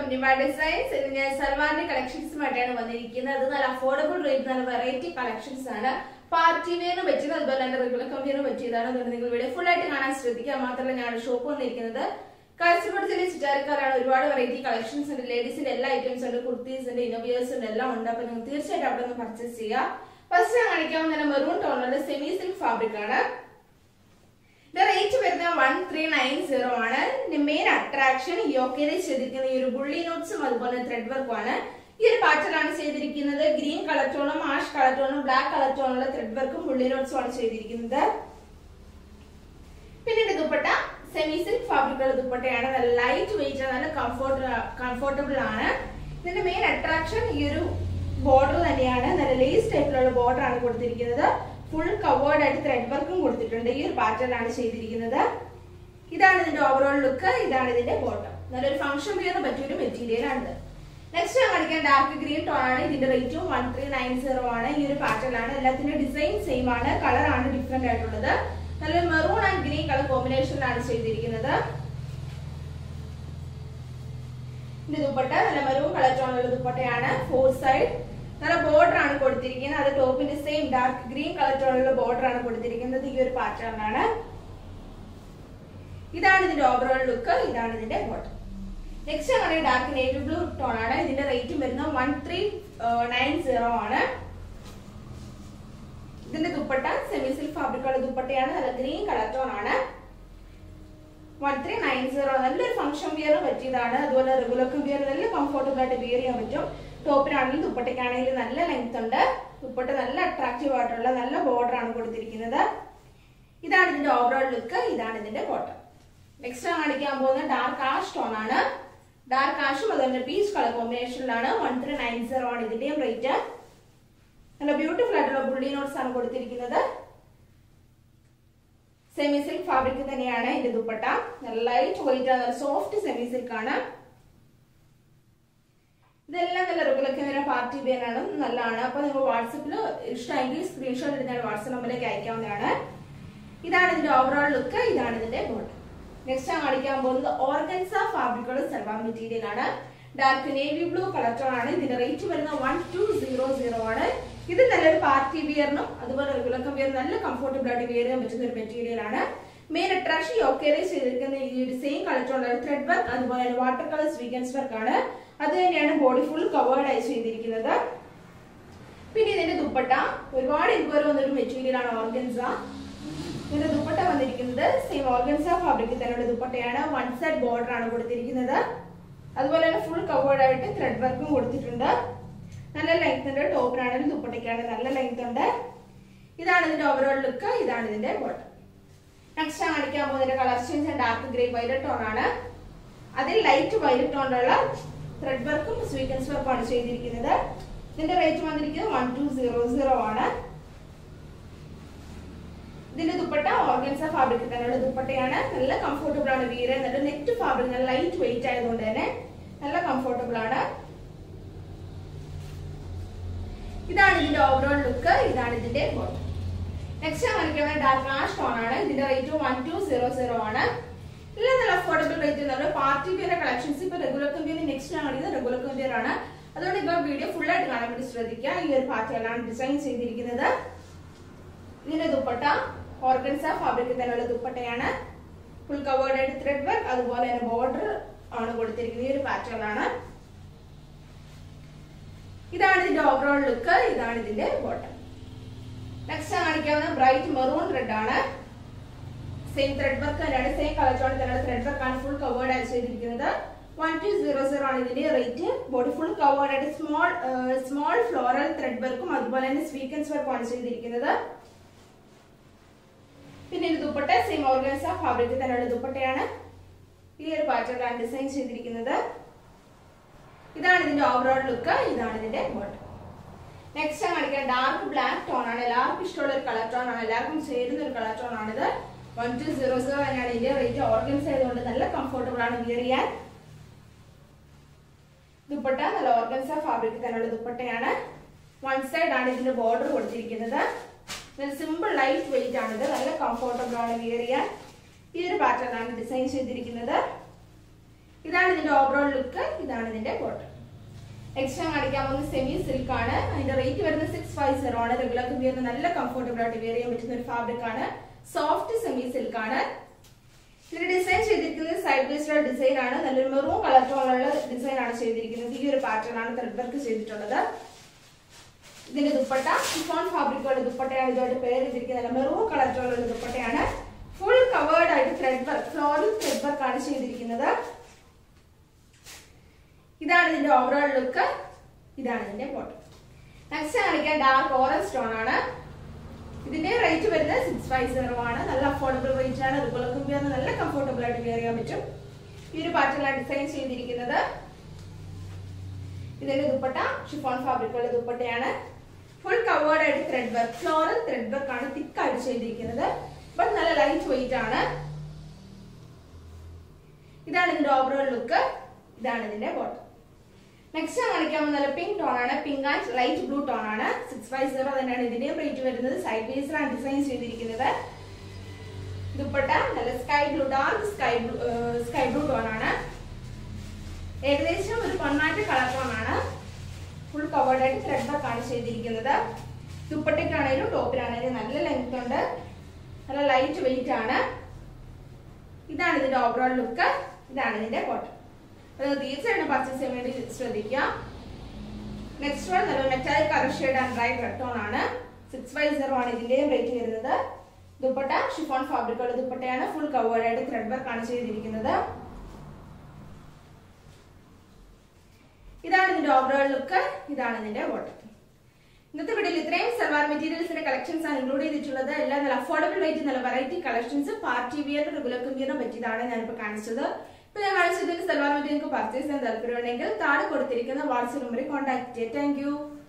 to നിമ designs ഇത് ഞാൻ സൽവാറിന്റെ കളക്ഷൻസുമായിട്ടാണ് വന്നിരിക്കുന്നത് അത് നല്ല അഫോർഡബിൾ റേറ്റ് നല്ല വെറൈറ്റി കളക്ഷൻസ് ആണ് പാർട്ടി വെയറിന് പറ്റിയത് അതുപോലെ തന്നെ റെഗുലർ കമ്പിയറിന് പറ്റിയതാണ് അതുകൊണ്ട് നിങ്ങൾ വീഡിയോ ഫുൾ ആയിട്ട് കാണാൻ ശ്രദ്ധിക്കുക മാത്രമല്ല ഞാൻ ഷോപ്പ് വന്നിരിക്കുന്നത് കാസർഗോഡ് ജില്ലയിൽ ചിറ്റാരിക്കാരാണ് ഒരുപാട് വെറൈറ്റി കളക്ഷൻസ് ഉണ്ട് ലേഡീസിന്റെ എല്ലാ ഐറ്റംസ് ഉണ്ട് കുർത്തീസ് ഉണ്ട് ഇന്നോവിയേഴ്സ് ഉണ്ട് എല്ലാം ഉണ്ട് അപ്പൊ നിങ്ങൾ തീർച്ചയായിട്ടും അവിടെ നിന്ന് പർച്ചേസ് ചെയ്യുക ഫസ്റ്റ് ഞാൻ കാണിക്കാവുന്ന നല്ല മെറൂൺ ടോണുള്ള സെമി സിൽക്ക് ഫാബ്രിക് ആണ് ഇതിന്റെ റേറ്റ് വരുന്നത് വൺ ത്രീ നയൻ സീറോ ആണ് ഇതിന്റെ മെയിൻ അട്രാക്ഷൻ യോക്കയിൽ ചെയ്തിരിക്കുന്ന ഈ ഒരു ബുള്ളി നോട്ട്സും അതുപോലെ ത്രെഡ് വർക്കും ആണ് ഈ ഒരു പാറ്റേൺ ആണ് ചെയ്തിരിക്കുന്നത് ഗ്രീൻ കളർ ടോണും ആഷ് കളർ ടോണും ബ്ലാക്ക് കളർ ടോണുള്ള ത്രെഡ് വർക്കും ബുള്ളി നോട്ട്സും ആണ് ചെയ്തിരിക്കുന്നത് പിന്നീട് ദുപ്പട്ട സെമി സിൽക്ക് ഫാബ്രിക്കുള്ള ദുപ്പട്ടയാണ് നല്ല ലൈറ്റ് വെയിറ്റ് നല്ല കംഫോർട്ട് കംഫോർട്ടബിൾ ആണ് ഇതിന്റെ മെയിൻ അട്രാക്ഷൻ ഈ ഒരു ബോർഡർ തന്നെയാണ് നല്ല ലേസ് ടൈപ്പിലുള്ള ബോർഡർ ആണ് കൊടുത്തിരിക്കുന്നത് ഫുൾ കവേർഡ് ആയിട്ട് ത്രെഡ് വർക്കും കൊടുത്തിട്ടുണ്ട് ഈ ഒരു പാറ്റേൺ ആണ് ചെയ്തിരിക്കുന്നത് ഇതാണ് ഇതിന്റെ ഓവറോൾ ലുക്ക് ഇതാണ് ഇതിന്റെ ബോട്ടം നല്ലൊരു ഫംഗ്ഷൻ വെയറിന് പറ്റിയൊരു മെറ്റീരിയൽ ആണിത് നെക്സ്റ്റ് ഞാൻ കാണിക്കാൻ ഡാർക്ക് ഗ്രീൻ ടോൺ ആണ് ഇതിന്റെ റേറ്റും വൺ ത്രീ നയൻ സീറോ ആണ് ഈ ഒരു പാറ്റേൺ ആണ് എല്ലാത്തിന്റെ ഡിസൈൻ സെയിം ആണ് കളർ ആണ് ഡിഫറെന്റ് ആയിട്ടുള്ളത് നല്ലൊരു മെറൂൺ ആൻഡ് ഗ്രീൻ കളർ കോമ്പിനേഷനിലാണ് ചെയ്തിരിക്കുന്നത് ഇത് ദുപ്പട്ട നല്ല മെറൂൺ കളർ ടോണുള്ള ദുപ്പട്ടയാണ് ഫോർ സൈഡ് നല്ല ബോർഡർ ആണ് കൊടുത്തിരിക്കുന്നത് അത് ടോപ്പിന്റെ സെയിം ഡാർക്ക് ഗ്രീൻ കളർ ടോണുള്ള ബോർഡർ ആണ് കൊടുത്തിരിക്കുന്നത് ഈ ഒരു പാറ്റേൺ ആണ് ഇതാണ് ഇതിന്റെ ഓവറോൾ ലുക്ക് ഇതാണ് ഇതിന്റെ ബോട്ടം നെക്സ്റ്റ് ആണ് ഡാർക്ക് നേവി ബ്ലൂ ടോൺ ആണ് ഇതിന്റെ റേറ്റും വരുന്നത് വൺ ത്രീ നയൻ സീറോ ആണ് ഇതിന്റെ ദുപ്പട്ട സെമി സിൽക്ക് ഫാബ്രിക്കുള്ള ദുപ്പട്ടയാണ് നല്ല ഗ്രീൻ കളർ ടോൺ ആണ് വൺ ത്രീ നയൻ സീറോ നല്ലൊരു ഫംഗ്ഷൻ വിയർ പറ്റിയതാണ് അതുപോലെ റെഗുലർ വിയർ നല്ല കംഫർട്ടബിൾ ആയിട്ട് വിയർ ചെയ്യാൻ പറ്റും ടോപ്പിനാണെങ്കിലും ദുപ്പട്ടയ്ക്കാണെങ്കിലും നല്ല ലെങ്ത് ഉണ്ട് ദുപ്പട്ട നല്ല അട്രാക്റ്റീവ് ആയിട്ടുള്ള നല്ല ബോർഡർ ആണ് കൊടുത്തിരിക്കുന്നത് ഇതാണ് ഇതിന്റെ ഓവറോൾ ലുക്ക് ഇതാണ് ഇതിന്റെ ബോട്ടം നെക്സ്റ്റ് കാണിക്കാൻ പോകുന്നത് ഡാർക്ക് ആഷ് ടോൺ ആണ് ഡാർക്ക് ആഷും അതുപോലെ പീച്ച് കളർ കോമ്പിനേഷനിലാണ് വൺ ത്രീ നയൻ സീറോ ആണ് ഇതിന്റെയും റേറ്റ് നല്ല ബ്യൂട്ടിഫുൾ ആയിട്ടുള്ള ബുള്ളി നോട്ട്സ് ആണ് കൊടുത്തിരിക്കുന്നത് സെമി സിൽക്ക് ഫാബ്രിക് തന്നെയാണ് ഇതിന്റെ ദുപ്പട്ട നല്ല ലൈറ്റ് വെയിറ്റ് ആണ് നല്ല സോഫ്റ്റ് സെമി സിൽക്ക് ആണ് ഇതെല്ലാം നല്ല റെഗുലർ പാർട്ടി വെയർ ആണ് നല്ലതാണ് അപ്പൊ നിങ്ങൾ വാട്സപ്പിൽ ഇഷ്ടമെങ്കിൽ സ്ക്രീൻഷോട്ട് എടുത്താണ് വാട്സപ്പ് നമ്പറിലേക്ക് അയക്കാവുന്നതാണ് ഇതാണ് ഇതിന്റെ ഓവറോൾ ലുക്ക് ഇതാണ് ഇതിന്റെ ബോട്ടം നെക്സ്റ്റ് ഞാൻ കാണിക്കാൻ പോകുന്നത് ഓർഗൻസ ഫാബ്രിക്കുള്ള സെൽവാർ മെറ്റീരിയൽ ആണ് dark navy blue colour tone ആണ് ഇതിന്റെ റേറ്റ് വരുന്നത് വൺ ടു സീറോ സീറോ ആണ് ഇത് നല്ലൊരു പാർട്ടി വിയറിനും അതുപോലെ റെഗുലർ വിയർ നല്ല കംഫർട്ടബിൾ ആയിട്ട് വിയർ ചെയ്യാൻ പറ്റുന്ന ഒരു മെറ്റീരിയൽ ആണ് മെയിൻ അട്രാക്ഷൻ യോക്കേറേജ് ചെയ്തിരിക്കുന്ന ഈ ഒരു സെയിം കളർ ടോണുള്ള ത്രെഡ് വർക്ക് അതുപോലെ വാട്ടർ കളർ സ്വീക്കൻസ് വർക്ക് ആണ് അത് തന്നെയാണ് ബോഡി ഫുൾ കവേർഡ് ആയി ചെയ്തിരിക്കുന്നത് പിന്നെ ഇതിന്റെ ദുപ്പട്ട ഒരുപാട് ഇൻക്വയറി വന്ന ഒരു മെറ്റീരിയൽ ആണ് ഓർഗൻസ ഇതിന്റെ ദുപ്പട്ട വന്നിരിക്കുന്നത് സെയിം ഓർഗൻസ ഫാബ്രിക്കിൽ തന്നെയുള്ള ദുപ്പട്ടയാണ് വൺ സൈഡ് ബോർഡർ ആണ് കൊടുത്തിരിക്കുന്നത് അതുപോലെ തന്നെ ഫുൾ കവേർഡ് ആയിട്ട് ത്രെഡ് വർക്കും കൊടുത്തിട്ടുണ്ട് നല്ല ലെങ്ത് ഉണ്ട് ടോപ്പിനാണെങ്കിലും ദുപ്പട്ടയ്ക്കാണ് നല്ല ലെങ്ത് ഉണ്ട് ഇതാണ് ഇതിന്റെ ഓവറോൾ ലുക്ക് ഇതാണ് ഇതിന്റെ ബോട്ടം നെക്സ്റ്റ് കാണിക്കാൻ പോകുന്നതിന്റെ colour change dark grey violet tone ആണ് അതിൽ ലൈറ്റ് വൈലറ്റ് ടോണിലുള്ള ത്രെഡ് വർക്കും സ്വീക്കൻസ് വർക്കും ആണ് ചെയ്തിരിക്കുന്നത് ഇതിന്റെ റേറ്റ് വന്നിരിക്കുന്നത് വൺ ടു സീറോ സീറോ ആണ് ഇതിന്റെ ദുപ്പട്ട ഓർഗൻസ ഫാബ്രിക് തന്നെയുള്ള ദുപ്പട്ടയാണ് നല്ല കംഫർട്ടബിൾ ആണ് വീര് നല്ല നെറ്റ് ഫാബ്രിക് നല്ല ലൈറ്റ് വെയിറ്റ് ആയതുകൊണ്ട് തന്നെ നല്ല കംഫർട്ടബിൾ ആണ് ഇതാണ് ഇതിന്റെ ഓവറോൾ ലുക്ക് ഇതാണ് ഇതിന്റെ ബോട്ടം നെക്സ്റ്റ് കാണിക്കുന്നത് ഡാർക്ക് ആഷ് ടോൺ ആണ് ഇതിന്റെ rate one two zero zero ആണ് എല്ലാം നല്ല അഫോർഡബിൾ റേറ്റ് നമ്മുടെ പാർട്ടി വെയർ കളക്ഷൻസ് ഇപ്പൊ റെഗുലർ കമ്പിയർ നെക്സ്റ്റ് ഞാൻ കാണിക്കുന്നത് റെഗുലർ കമ്പിയർ ആണ് അതുകൊണ്ട് ഇപ്പൊ വീഡിയോ ഫുൾ ആയിട്ട് കാണാൻ വേണ്ടി ശ്രദ്ധിക്കുക ഈ ഒരു പാറ്റേണാണ് ഡിസൈൻ ചെയ്തിരിക്കുന്നത് ഇതിന്റെ ദുപ്പട്ട ഓർഗൻസ ഫാബ്രിക് തന്നെയുള്ള ദുപ്പട്ടയാണ് ഫുൾ കവേർഡ് ആയിട്ട് ത്രെഡ് വർക്ക് അതുപോലെ തന്നെ ബോർഡർ ആണ് കൊടുത്തിരിക്കുന്നത് ഈ ഒരു പാറ്റേൺ ആണ് ഇതാണ് ഇതിന്റെ ഓവറോൾ ലുക്ക് ഇതാണ് ഇതിന്റെ ബോട്ടം നെക്സ്റ്റ് കാണിക്കാവുന്ന ബ്രൈറ്റ് മെറൂൺ റെഡ് ആണ് സെയിം ത്രെഡ് വർക്ക് തന്നെയാണ് സെയിം കളർ ടോൺ തന്നെയുള്ള ത്രെഡ് വർക്ക് ആണ് ഫുൾ കവേർഡ് ആയി ചെയ്തിരിക്കുന്നത് വൺ ടു സീറോ സീറോ ആണ് ഇതിന്റെ റേറ്റ് ബോഡി ഫുൾ കവേർഡ് ആയിട്ട് സ്മോൾ സ്മോൾ ഫ്ലോറൽ ത്രെഡ് വർക്കും അതുപോലെ തന്നെ സ്വീക്കൻസ് വർക്കും ആണ് ചെയ്തിരിക്കുന്നത് പിന്നെ ഇത് ദുപ്പട്ട സെയിം ഓർഗൻസ ഫാബ്രിക് തന്നെയുള്ള ദുപ്പട്ടയാണ് ഈ ഒരു പാറ്റേൺ ഡിസൈൻ ചെയ്തിരിക്കുന്നത് ഇതാണ് ഇതിന്റെ ഓവറോൾ ലുക്ക് ഇതാണ് ഇതിന്റെ ബോട്ടം നെക്സ്റ്റ് കാണിക്കാൻ ഡാർക്ക് ബ്ലാക്ക് ടോൺ ആണ് എല്ലാവർക്കും ഇഷ്ടമുള്ള ഒരു കളർ ടോൺ ആണ് എല്ലാവർക്കും ചേരുന്ന ഒരു കളർ ടോൺ ആണിത് വൺ ടു സീറോ സീറോ തന്നെയാണ് ഇതിന്റെ റേറ്റ് ഓർഗൻസ് ആയതുകൊണ്ട് നല്ല കംഫർട്ടബിൾ ആണ് വിയർ ചെയ്യാൻ ദുപ്പട്ട നല്ല ഓർഗൻസ ഫാബ്രിക് തന്നെയുള്ള ദുപ്പട്ടയാണ് വൺ സൈഡ് ആണ് ഇതിന്റെ ബോർഡർ കൊടുത്തിരിക്കുന്നത് സിമ്പിൾ ലൈറ്റ് വെയിറ്റ് ആണിത് നല്ല കംഫർട്ടബിൾ ആണ് വിയർ ചെയ്യാൻ ഈ ഒരു പാറ്റേൺ ആണ് ഡിസൈൻ ചെയ്തിരിക്കുന്നത് ഇതാണ് ഇതിന്റെ ഓവറോൾ ലുക്ക് ഇതാണ് ഇതിന്റെ ബോട്ടം എക്സ്ട്രാ കാണിക്കാൻ പോകുന്ന സെമി സിൽക്ക് ആണ് അതിന്റെ റേറ്റ് വരുന്നത് സിക്സ് ഫൈവ് സീറോ ആണ് റെഗുലർ വിയർ നല്ല കംഫർട്ടബിൾ ആയിട്ട് വെയർ ചെയ്യാൻ പറ്റുന്ന ഒരു ഫാബ്രിക് ആണ് സോഫ്റ്റ് സെമി സിൽക്ക് ആണ് ഇതിന്റെ ഡിസൈൻ ചെയ്തിരിക്കുന്നത് സൈഡ് ബേസ്ഡ് ഡിസൈൻ ആണ് നല്ലൊരു മെറൂൺ കളർ ടോണുള്ള ഡിസൈൻ ആണ് ചെയ്തിരിക്കുന്നത് ഈ ഒരു പാറ്റേൺ ആണ് ത്രെഡ് വർക്ക് ചെയ്തിട്ടുള്ളത് ഇതിന്റെ ദുപ്പട്ട ഷിഫോൺ ഫാബ്രിക്കുകളുടെ ദുപ്പട്ടയാണ് ഇതുമായിട്ട് പേര് ചെയ്തിരിക്കുന്നത് മെറൂൺ കളർ ടോണുള്ള ദുപ്പട്ടയാണ് ഫുൾ കവേർഡ് ആയിട്ട് thread work floral thread work ആണ് ചെയ്തിരിക്കുന്നത് ഇതാണ് ഇതിന്റെ ഓവറോൾ ലുക്ക് ഇതാണ് ഇതിന്റെ ബോട്ടം നെക്സ്റ്റ് കാണിക്കാൻ ഡാർക്ക് ഓറഞ്ച് സ്റ്റോൺ ആണ് ഇതിന്റെ റേറ്റ് വരുന്നത് സിക്സ് ഫൈവ് സീറോ ആണ് നല്ല അഫോർഡബിൾ റേറ്റ് ആണ് അതുപോലെ വെയർ നല്ല കംഫർട്ടബിൾ ആയിട്ട് വെയർ ചെയ്യാൻ പറ്റും ഈ ഒരു പാറ്റേണിലാണ് ഡിസൈൻ ചെയ്തിരിക്കുന്നത് ഇതിന്റെ ദുപ്പട്ട ഷിഫോൺ ഫാബ്രിക്കുള്ള ദുപ്പട്ടയാണ് ഫുൾ കവേർഡ് ആയിട്ട് thread work floral thread work ആണ് തിക്ക് ആയിട്ട് ചെയ്തിരിക്കുന്നത് ബട്ട് നല്ല ലൈറ്റ് വെയിറ്റ് ആണ് ഇതാണ് ഇതിന്റെ ഓവറോൾ ലുക്ക് ഇതാണ് ഇതിന്റെ ബോട്ടം നെക്സ്റ്റ് കാണിക്കാൻ നല്ല പിങ്ക് ടോൺ ആണ് pink and light blue tone ആണ് സിക്സ് ഫൈവ് സീറോ തന്നെയാണ് ഇതിന്റെയും റേറ്റ് വരുന്നത് സൈഡ് ബേസിലാണ് ഡിസൈൻ ചെയ്തിരിക്കുന്നത് ദുപ്പട്ട നല്ല sky blue dark sky blue sky blue tone ആണ് ഏകദേശം ഒരു പൊന്നാറ്റ് കളർ ടോൺ ആണ് ഫുൾ കവേർഡ് ആയിട്ട് ത്രെഡ് വർക്ക് ആണ് ചെയ്തിരിക്കുന്നത് ദുപ്പട്ടയ്ക്കാണേലും ടോപ്പിലാണേലും നല്ല ലെങ്ത് ഉണ്ട് നല്ല ലൈറ്റ് വെയിറ്റ് ആണ് ഇതാണ് ഇതിന്റെ ഓവറോൾ ലുക്ക് ഇതാണ് ഇതിന്റെ ബോട്ടം അത് തീർച്ചയായിട്ടും പർച്ചേസ് ചെയ്യാൻ വേണ്ടി ശ്രദ്ധിക്കുക നെക്സ്റ്റ് വൺ നല്ല metallic colour shade and dry red tone ആണ് സിക്സ് ഫൈവ് സീറോ ആണ് ഇതിന്റെയും റേറ്റ് വരുന്നത് ദുപ്പട്ട ഷിഫോൺ ഫാബ്രിക്കുള്ള ദുപ്പട്ടയാണ് ഫുൾ കവേർഡ് ആയിട്ട് ത്രെഡ് വർക്ക് ആണ് ചെയ്തിരിക്കുന്നത് ഇതാണ് ഇതിന്റെ ഓവറോൾ ലുക്ക് ഇതാണ് ഇതിന്റെ ബോട്ടം ഇന്നത്തെ വീഡിയോയിൽ ഇത്രയും സൽവാർ മെറ്റീരിയൽസിന്റെ കളക്ഷൻസ് ആണ് ഇൻക്ലൂഡ് ചെയ്തിട്ടുള്ളത് എല്ലാം നല്ല അഫോർഡബിൾ റേറ്റ് നല്ല variety collections party wear regular കമ്പിയറിനെ പറ്റിയതാണ് ഞാനിപ്പോൾ കാണിച്ചത് ഇപ്പൊ ഞാൻ കാണിച്ചതിൽ സൽവാർ മെറ്റീരിയൽ പർച്ചേസ് ചെയ്യാൻ താല്പര്യമുണ്ടെങ്കിൽ താഴെ കൊടുത്തിരിക്കുന്ന വാട്സ്ആപ്പ് നമ്പറിൽ കോൺടാക്ട് ചെയ്യാം താങ്ക്